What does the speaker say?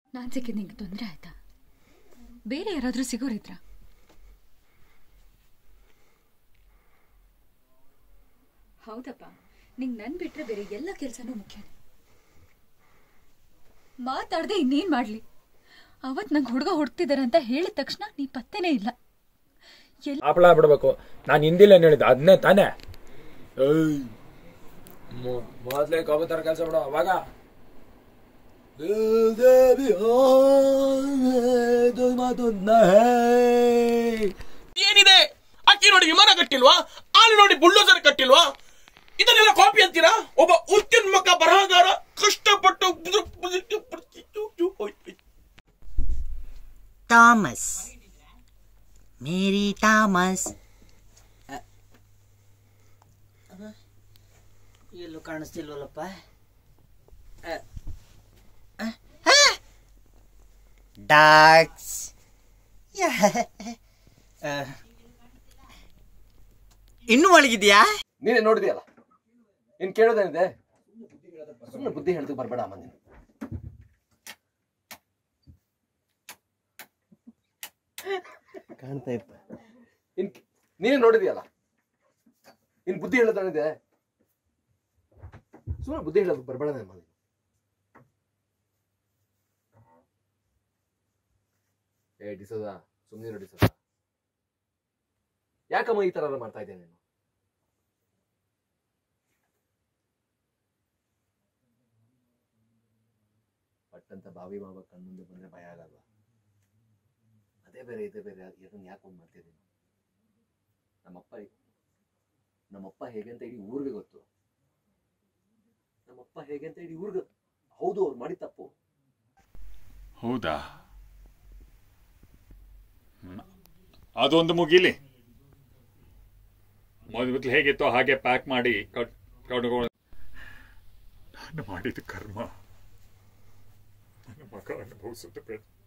ನಾನು ಸಿಕ್ಕಿದ್ದು ನಿಂಗೆ ತೊಂದರೆ ಆಯ್ತಾ ಬೇರೆ ಯಾರಾದರೂ ಸಿಗೋರಿದ್ರಾ ಹೌದಪ್ಪ ನಿಂಗೆ ನನ್ ಬಿಟ್ರೆ ಬೇರೆ ಎಲ್ಲ ಕೆಲಸನೂ ಮುಖ್ಯ ಮಾತಾಡದೆ ಇನ್ನೇನ್ ಮಾಡ್ಲಿ ಅವತ್ ನಂಗೆ ಹುಡುಗ ಹುಡ್ತಿದಾರೆ ಅಂತ ಹೇಳಿದ ತಕ್ಷಣ ನೀ ಪತ್ತೆನೇ ಇಲ್ಲ ಹಪ್ಪಳ ಬಿಡ್ಬೇಕು ನಾನು ಹಿಂದಿಲ್ಲ ಏನ್ ಹೇಳಿದ್ದೆ ಅದನ್ನೇ ತಾನೇ ಏಯ್ ಮೊ- ಮೊದ್ಲೇ ಕಬೂತರ ಕೆಲಸ ಬಿಡು ಅವಾಗ ದಿಲ್ ದೇ ಬಿಹಾರ್ ಹೈ, ತುಮ್ ಮಾತುನ್ನ ಹೈ. ಏನಿದೆ ಅಕ್ಕಿ ನೋಡಿ ವಿಮಾನ ಕಟ್ಟಿಲ್ವಾ ಆನೆ ನೋಡಿ ಬುಲ್ಡೋಸರ್ ಕಟ್ಟಿಲ್ವಾ ಇದನ್ನೆಲ್ಲ ಕಾಪಿ ಅಂತೀರಾ ಒಬ್ಬ ಉತ್ಯುನ್ಮುಖ ಬರಹಗಾರ ಕಷ್ಟಪಟ್ಟು ಥಾಮಸ್ ಮೇರಿ ಥಾಮಸ್ ಎಲ್ಲೂ ಕಾಣಿಸ್ತಿಲ್ವಲ್ಲಪ್ಪ ಡಾಗ್ಸ್ ಇನ್ನೂ ಒಳಗಿದ್ಯಾ ನೀನೇ ನೋಡಿದ್ಯಲ್ಲ ಇನ್ ಕೇಳೋದೇನಿದೆ ಸುಮ್ಮನೆ ಬುದ್ಧಿ ಹೇಳ್ದಕ್ಕೆ ಬರಬೇಡ ಅಮ್ಮ ನೀನು ಕಾಣ್ತಾ ಇತ್ತ ಇನ್ ನೀನೇ ನೋಡಿದ್ಯಲ್ಲ ಇನ್ ಬುದ್ಧಿ ಹೇಳೋದೇನಿದೆ ಸುಮ್ಮನೆ ಬುದ್ಧಿ ಹೇಳೋದಕ್ಕೆ ಬರಬೇಡ ಅಮ್ಮ ನೀನು ಏ ಡಿಸೋದ ಸುಮ್ಮನೆ ಡಿಸೋದ ಯಾಕಮ್ಮ ಈ ತರ ಎಲ್ಲ ಮಾಡ್ತಾ ಇದ್ದೇನೆ ನೀನು ಪಟ್ಟಂತ ಬಾವಿ ಮಾವ ಕಣ್ಮುಂದೆ ಬಂದ್ರೆ ಭಯ ಆಗಲ್ವಾ ಅದೇ ಬೇರೆ ಇದೇ ಬೇರೆ ಇದನ್ನ ಯಾಕೆ ಒಂದು ಮಾಡ್ತಿದ್ದೀನಿ ನಮ್ಮಪ್ಪ ನಮ್ಮಪ್ಪ ಹೇಗೆ ಅಂತ ಇಡೀ ಊರಿಗೆ ಗೊತ್ತು ನಮ್ಮಪ್ಪ ಹೇಗೆ ಅಂತ ಇಡೀ ಊರಿಗೆ ಹೌದು ಅವ್ರು ಮಾಡಿ ತಪ್ಪು ಹೌದಾ ಹ್ಮ್. ಅದೊಂದು ಮುಗಿಲಿ ಮೊದಲು ಹೇಗಿತ್ತು ಹಾಗೆ ಪ್ಯಾಕ್ ಮಾಡಿ ಕಟ್ ಕಟ್ಕೊಂಡು ನಾನು ಮಾಡಿದ ಕರ್ಮ ನನ್ನ ಮಗ ಅನುಭವಿಸುತ್ತೆ ಬೇಡ